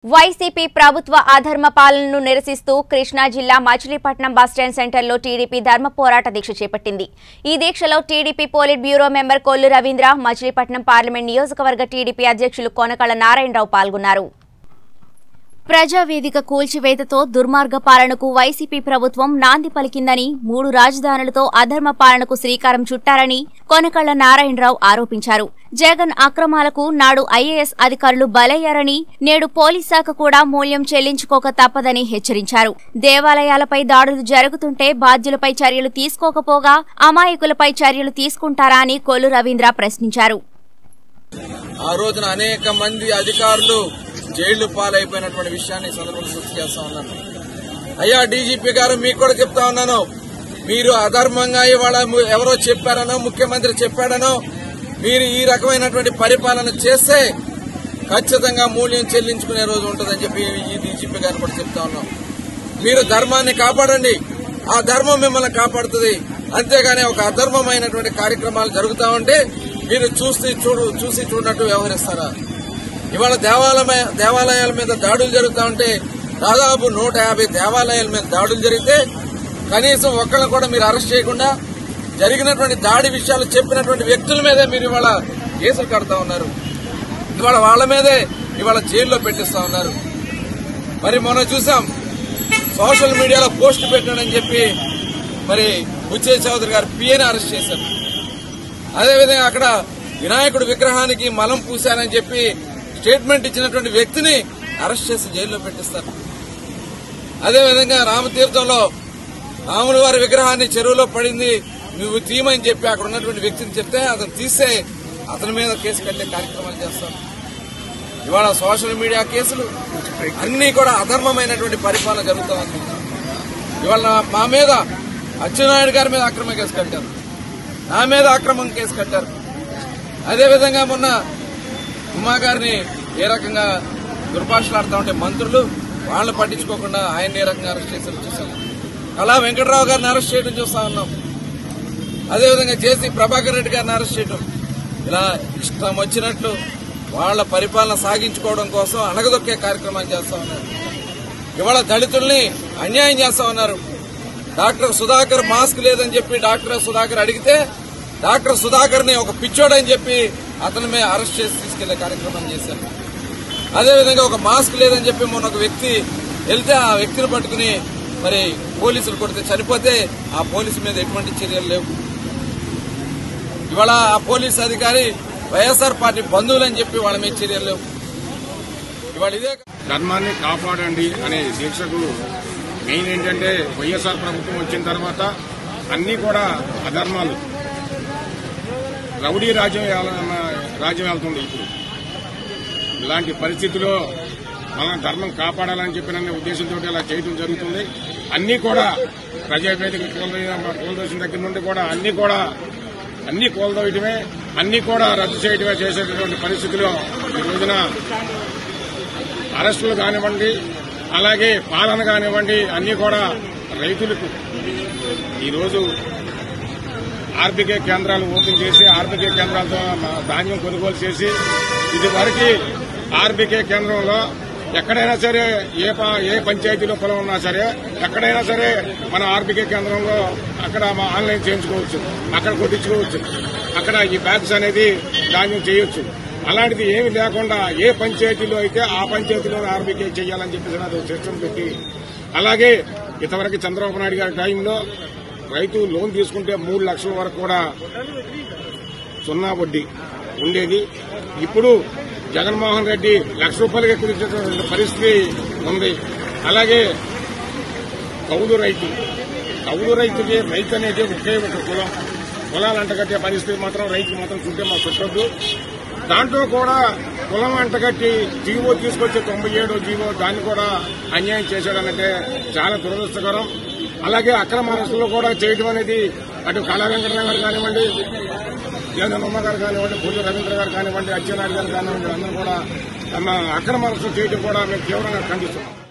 YCP ప్రభుత్వ అధర్మ పాలనను నిరసిస్తూ కృష్ణా జిల్లా మచిలీపట్నం బస్టాండ్ సెంటర్లో టీడీపీ ధర్మ పోరాట దీక్ష చేపట్టింది ఈ దీక్షలో TDP politburo member Kollu Ravindra Machilipatnam parliament నియోజకవర్గ టీడీపీ అధ్యక్షులు కొనకళ నారాయణరావు పాల్గొన్నారు ప్రజావేదిక కూల్చివేతతో దుర్మార్గ పాలనకు వైసీపీ ప్రభుత్వం నాంది పలికిందని మూడు రాజధానులతో అధర్మ పాలనకు శ్రీకారం చుట్టారని కొనకళ్ల నారాయణరావు ఆరోపించారు జగన్ అక్రమాలకు నాడు ఐఏఎస్ అధికారులు బలయ్యారని నేడు పోలీస్ శాఖ కూడా మూల్యం చెల్లించుకోక తప్పదని హెచ్చరించారు దేవాలయాలపై దాడులు జరుగుతుంటే బాధ్యులపై చర్యలు తీసుకోకపోగా అమాయకులపై చర్యలు తీసుకుంటారా అని కొల్లు రవీంద్ర ప్రశ్నించారు ఆ రోజున అనేక మంది అధికారులు జైళ్లు పాలైపోయినటువంటి విషయాన్ని ఈ సందర్భంగా గుర్తు చేస్తా ఉన్నాను అయ్యా డీజీపీ గారు మీకు కూడా చెప్తా ఉన్నాను మీరు అధర్మంగా ఇవాళ ము- ఎవరో చెప్పారనో ముఖ్యమంత్రి చెప్పాడనో మీరు ఈ రకమైనటువంటి పరిపాలన చేస్తే ఖచ్చితంగా మూల్యం చెల్లించుకునే రోజు ఉంటుందని చెప్పి ఈ డీజీపీ గారు కూడా చెప్తా ఉన్నాం మీరు ధర్మాన్ని కాపాడండి ఆ ధర్మం మిమ్మల్ని కాపాడుతుంది అంతేగాని ఒక అధర్మమైనటువంటి కార్యక్రమాలు జరుగుతా ఉంటే మీరు చూసి చూడు చూసి చూడనట్టు వ్యవహరిస్తారా ఇవాళ దేవాలయ దేవాలయాల మీద దాడులు జరుగుతా ఉంటే దాదాపు నూట యాభై దేవాలయాల మీద దాడులు జరిగితే కనీసం ఒక్కళ్ళని కూడా మీరు అరెస్ట్ చేయకుండా జరిగినటువంటి దాడి విషయాలు చెప్పినటువంటి వ్యక్తుల మీదే మీరు ఇవాళ కేసులు కడతా ఉన్నారు ఇవాళ వాళ్ళ మీదే ఇవాళ జైల్లో పెట్టిస్తా ఉన్నారు మరి మనం చూసాం సోషల్ మీడియాలో పోస్ట్ పెట్టాడని చెప్పి మరి బుచ్చే చౌదరి గారు పిఏని అరెస్ట్ చేశారు అదేవిధంగా అక్కడ వినాయకుడి విగ్రహానికి మలం పూశానని చెప్పి స్టేట్మెంట్ ఇచ్చినటువంటి వ్యక్తిని అరెస్ట్ చేసి జైల్లో పెట్టిస్తారు అదేవిధంగా రామతీర్థంలో రాముల వారి విగ్రహాన్ని చెరువులో పడింది నువ్వు తీయమని చెప్పి అక్కడ ఉన్నటువంటి వ్యక్తిని చెప్తే అతను తీస్తే అతని మీద కేసు కట్టే కార్యక్రమాలు చేస్తారు ఇవాళ సోషల్ మీడియా కేసులు అన్ని కూడా అధర్మమైనటువంటి పరిపాలన జరుగుతూ ఉంది ఇవాళ నా- మా మీద అచ్చెన్నాయుడు గారి మీద అక్రమ కేసు కట్టారు నా మీద అక్రమం కేసు కట్టారు అదేవిధంగా మొన్న ఉమా గారిని ఏ రకంగా దుర్భాషలాడుతూ ఉంటే మంత్రులు వాళ్ళని పట్టించుకోకుండా ఆయన ఏ రకంగా అరెస్ట్ చేశారు చూసాం కళా వెంకట్రావు గారిని అరెస్ట్ చేయడం చూస్తా ఉన్నాం అదేవిధంగా జేసీ ప్రభాకర్ రెడ్డి గారిని అరెస్ట్ చేయడం ఇలా ఇష్టం వచ్చినట్లు వాళ్ళ పరిపాలన సాగించుకోవడం కోసం అణగదొక్కే కార్యక్రమాలు చేస్తా ఉన్నారు ఇవాళ దళితుల్ని అన్యాయం చేస్తా ఉన్నారు డాక్టర్ సుధాకర్ మాస్క్ లేదని చెప్పి డాక్టర్ సుధాకర్ అడిగితే డాక్టర్ సుధాకర్ ని ఒక పిచ్చోడని చెప్పి అతని మీద అరెస్ట్ చేసి తీసుకెళ్లే కార్యక్రమం చేశారు అదేవిధంగా ఒక మాస్క్ లేదని చెప్పి మొన్న ఒక వ్యక్తి వెళ్తే ఆ వ్యక్తిని పట్టుకుని మరి పోలీసులు కొడితే చనిపోతే ఆ పోలీసు మీద ఎటువంటి చర్యలు లేవు ఇవాళ ఆ పోలీస్ అధికారి వైఎస్ఆర్ పార్టీ బంధువులని చెప్పి వాళ్ళ మీద చర్యలు లేవు ఇవాళ ఇదే ధర్మాన్ని కాపాడండి అనే దీక్షకు మెయిన్ ఏంటంటే వైఎస్ఆర్ ప్రభుత్వం వచ్చిన తర్వాత అన్ని కూడా అధర్మాలు రౌడీ రాజ్యం ఏల- రాజ్యం వెళ్తుంది ఇప్పుడు ఇలాంటి పరిస్థితిలో మనం ధర్మం కాపాడాలని చెప్పిన ఉద్దేశంతో ఇలా చేయడం జరుగుతుంది అన్ని కూడా ప్రజావేదిక కూలదోసిన దగ్గర నుండి కూడా అన్ని కూడా అన్ని కూలదోయటమే అన్ని కూడా రద్దు చేయటమే చేసేటటువంటి పరిస్థితిలో ఈ రోజున అరెస్టులు కానివ్వండి అలాగే పాలన కానివ్వండి అన్ని కూడా రైతులకు ఈరోజు ఆర్బీకే కేంద్రాలు ఓపెన్ చేసి ఆర్బీకే కేంద్రాలతో మా ధాన్యం కొనుగోలు చేసి ఇది వరకు ఆర్బీకే కేంద్రంలో ఎక్కడైనా సరే ఏ ప- ఏ పంచాయతీలో పొలం ఉన్నా సరే ఎక్కడైనా సరే మన ఆర్బీకే కేంద్రంలో అక్కడ మా ఆన్లైన్ చేయించుకోవచ్చు అక్కడ కొట్టించుకోవచ్చు అక్కడ ఈ బ్యాగ్స్ అనేది ధాన్యం చేయొచ్చు అలాంటిది ఏమి లేకుండా ఏ పంచాయతీలో అయితే ఆ పంచాయతీలో ఆర్బీకే చేయాలని చెప్పేసి అది ఒక సిస్టమ్ పెట్టి అలాగే ఇంతవరకు చంద్రబాబు నాయుడు గారి టైంలో రైతు లోన్ తీసుకుంటే మూడు లక్షల వరకు కూడా సున్నా వడ్డీ ఉండేది ఇప్పుడు జగన్మోహన్ రెడ్డి లక్ష రూపాయలకి కుదించేటువంటి పరిస్థితి ఉంది అలాగే కౌలు రైతు కౌలు రైతుకి రైతు అనేది ఒకే ఒక కులం కులాలు అంటగట్టే పరిస్థితి మాత్రం రైతు మాత్రం చుట్టే మాకు చుట్టద్దు దాంట్లో కూడా కులం అంటగట్టి జీవో తీసుకొచ్చే తొంభై ఏడో జీవో దాన్ని కూడా అన్యాయం చేశాడనంటే చాలా దురదృష్టకరం అలాగే అక్రమ అరెస్టులు కూడా చేయడం అనేది అటు కళా వెంకటరావు గారు కానివ్వండి జగన్ గారు కానివ్వండి పూజ రవీంద్ర గారు కానివ్వండి అచ్చెన్నాయుడు గారు కానివ్వండి అందరూ కూడా తమ అక్రమ అరెస్టులు చేయడం కూడా మేము తీవ్రంగా ఖండిస్తున్నాం